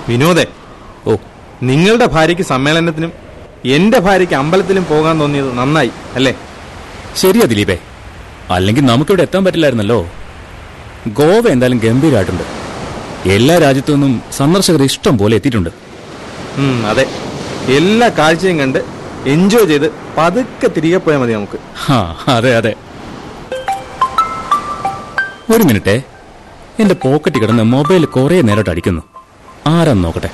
വിനോദേ ഓ നിങ്ങളുടെ ഭാര്യയ്ക്ക് സമ്മേളനത്തിനും എന്റെ ഭാര്യയ്ക്ക് അമ്പലത്തിലും പോകാൻ തോന്നിയത് നന്നായി അല്ലേ ശരിയാ ദിലീപേ അല്ലെങ്കിൽ നമുക്കിവിടെ എത്താൻ പറ്റില്ലായിരുന്നല്ലോ ഗോവ എന്തായാലും ഗംഭീരമായിട്ടുണ്ട് എല്ലാ രാജ്യത്തു നിന്നും സന്ദർശകർ ഇഷ്ടം പോലെ എത്തിയിട്ടുണ്ട് ഉം, അതെ എല്ലാ കാഴ്ചയും കണ്ട് എൻജോയ് ചെയ്ത് പതുക്കെ തിരികെ പോയാൽ മതി നമുക്ക് ഹാ അതെ അതെ ഒരു മിനിറ്റേ എന്റെ പോക്കറ്റ് കിടന്ന് മൊബൈൽ കുറെ നേരമായിട്ട് അടിക്കുന്നു ആരാന്ന് നോക്കട്ടെ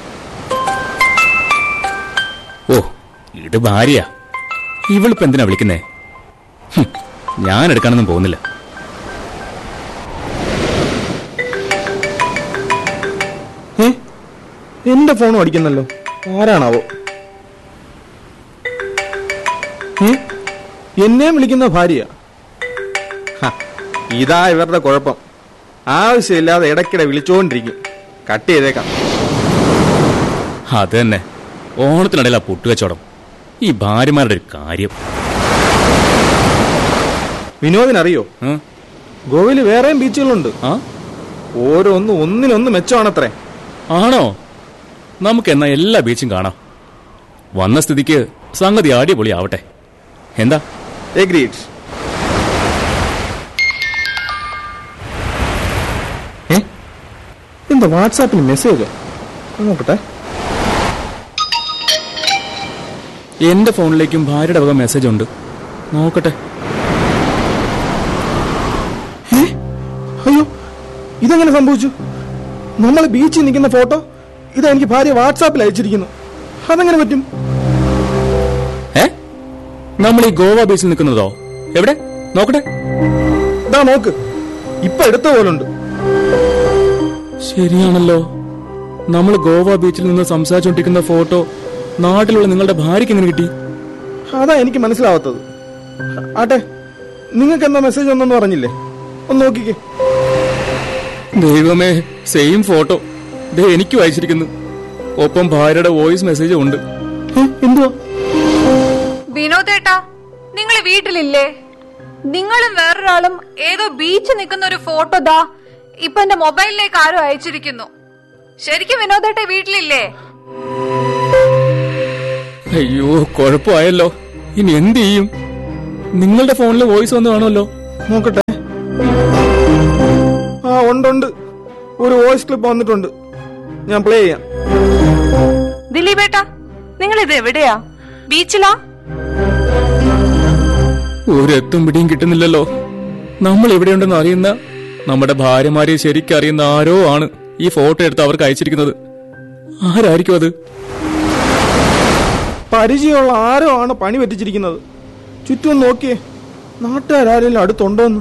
ഓ ഇത് ഭാര്യ ഇവളിപ്പോ എന്തിനാ വിളിക്കുന്നേ ഹും, ഞാൻ എടുക്കാനൊന്നും പോകുന്നില്ല ഏ എന്റെ ഫോണും അടിക്കുന്നല്ലോ ആരാണാവോ ഏ എന്നെയും വിളിക്കുന്ന ഭാര്യ ഹ, ഇതാ ഇവരുടെ കുഴപ്പം ആവശ്യമില്ലാതെ ഇടയ്ക്കിടെ വിളിച്ചുകൊണ്ടിരിക്കും കട്ട് ചെയ്തേക്കാം അത് തന്നെ ഓണത്തിനിടയിൽ ആ പൊട്ടുകച്ചവടം ഈ ഭാര്യമാരുടെ ഒരു കാര്യം വിനോദിനറിയോ ആ? ഗോവയിൽ വേറെയും ബീച്ചുകളുണ്ട് ആ ഓരോന്നും ഒന്നിനൊന്ന് മെച്ചമാണത്രേ ആണോ നമുക്ക് എന്നാ എല്ലാ ബീച്ചും കാണാം വന്ന സ്ഥിതിക്ക് സംഗതി അടിപൊളി ആവട്ടെ എന്താ എഗ്രീഡ് എന്താ വാട്സാപ്പിൽ മെസ്സേജ് നോക്കട്ടെ എന്റെ ഫോണിലേക്കും ഭാര്യയുടെ വക മെസ്സേജ് ഉണ്ട് നോക്കട്ടെ ഏ? അയ്യോ ഇതെങ്ങനെ സംഭവിച്ചു നമ്മൾ ബീച്ചിൽ നിൽക്കുന്ന ഫോട്ടോ ഇതാ എനിക്ക് ഭാര്യ വാട്സാപ്പിൽ അയച്ചിരിക്കുന്നു അതെങ്ങനെ പറ്റും ഏ നമ്മൾ ഈ ഗോവ ബീച്ചിൽ നിൽക്കുന്നതോ എവിടെ നോക്കട്ടെ ഇതാ നോക്ക് ഇപ്പൊ എടുത്ത പോലുണ്ട് ശരിയാണല്ലോ നമ്മൾ ഗോവ ബീച്ചിൽ നിന്ന് സംസാരിച്ചുകൊണ്ടിരിക്കുന്ന ഫോട്ടോ നാട്ടിലുള്ള നിങ്ങളുടെ ഭാര്യയ്ക്ക് എങ്ങനെ കിട്ടി അതാ എനിക്ക് മനസ്സിലാവാത്തത് ആട്ടെ നിങ്ങൾക്ക് എന്താ മെസ്സേജ് ഒന്നെന്ന് പറഞ്ഞില്ലേ ഒന്ന് നോക്കിക്കേ ദൈവമേ സെയിം ഫോട്ടോ ദേ എനിക്കും അയച്ചിരിക്കുന്നു ഒപ്പം ഭാര്യയുടെ വോയിസ് മെസ്സേജും ഉണ്ട് ഏ, എന്തുവാ വിനോദേട്ടാ നിങ്ങൾ വീട്ടിലില്ലേ നിങ്ങളും വേറൊരാളും ഏതോ ബീച്ച് നിൽക്കുന്ന ഒരു ഫോട്ടോ ദാ ഇപ്പൊ എന്റെ മൊബൈലിലേക്ക് ആരോ അയച്ചിരിക്കുന്നു ശരിക്കും വിനോദേട്ട വീട്ടിലില്ലേ അയ്യോ കുഴപ്പമായല്ലോ ഇനി എന്ത് ചെയ്യും നിങ്ങളുടെ ഫോണിൽ വോയിസ് വന്ന് കാണുമല്ലോ നോക്കട്ടെ ആ ഉണ്ടുണ്ട് ഒരു വോയിസ് ക്ലിപ്പ് വന്നിട്ടുണ്ട് ഞാൻ പ്ലേ ചെയ്യാം ദിലീപേട്ടാ നിങ്ങൾ ഇത് എവിടെയാ ബീച്ചിലാ ഒരെത്തും പിടിയും കിട്ടുന്നില്ലല്ലോ നമ്മൾ എവിടെയുണ്ടെന്ന് അറിയുന്ന നമ്മുടെ ഭാര്യമാരെ ശരിക്കും അറിയുന്ന ആരോ ആണ് ഈ ഫോട്ടോ എടുത്ത് അവർക്ക് അയച്ചിരിക്കുന്നത് ആരായിരിക്കും അത് പരിചയമുള്ള ആരോ ആണ് പണി പറ്റിച്ചിരിക്കുന്നത് ചുറ്റും ഒന്ന് നോക്കിയേ നാട്ടുകാരെങ്കിലും അടുത്തുണ്ടോന്ന്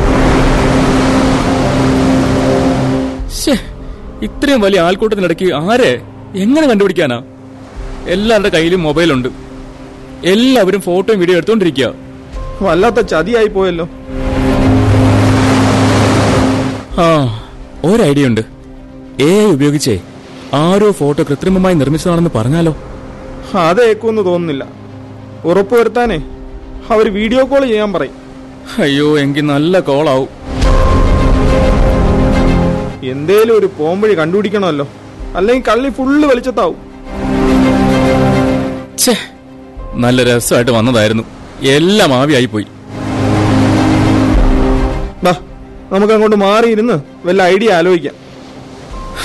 ശ്ശേ, ഇത്രയും വലിയ ആൾക്കൂട്ടത്തിനിടയ്ക്ക് ആരെ എങ്ങനെ കണ്ടുപിടിക്കാനാ എല്ലാവരുടെ കയ്യിലും മൊബൈലുണ്ട് എല്ലാവരും ഫോട്ടോയും വീഡിയോ എടുത്തോണ്ടിരിക്കുക വല്ലാത്ത ചതിയായി പോയല്ലോ ആ ഒരു ഐഡിയ ഉണ്ട് എ ഐ ഉപയോഗിച്ചേ ആരോ ഫോട്ടോ കൃത്രിമമായി നിർമ്മിച്ചതാണെന്ന് പറഞ്ഞാലോ അതേക്കുമെന്ന് തോന്നുന്നില്ല ഉറപ്പുവരുത്താനേ അവർ വീഡിയോ കോൾ ചെയ്യാൻ പറയും അയ്യോ എങ്കിൽ നല്ല കോളാവും എന്തേലും ഒരു പോംവഴി കണ്ടുപിടിക്കണമല്ലോ അല്ലെങ്കിൽ കള്ളി ഫുള്ള് വെളിച്ചത്താവും ഛേ നല്ല രസമായിട്ട് വന്നതായിരുന്നു എല്ലാം ആവിയായി പോയി ബാ നമുക്ക് അങ്ങോട്ട് മാറിയിരുന്ന് വല്ല ഐഡിയ ആലോചിക്കാം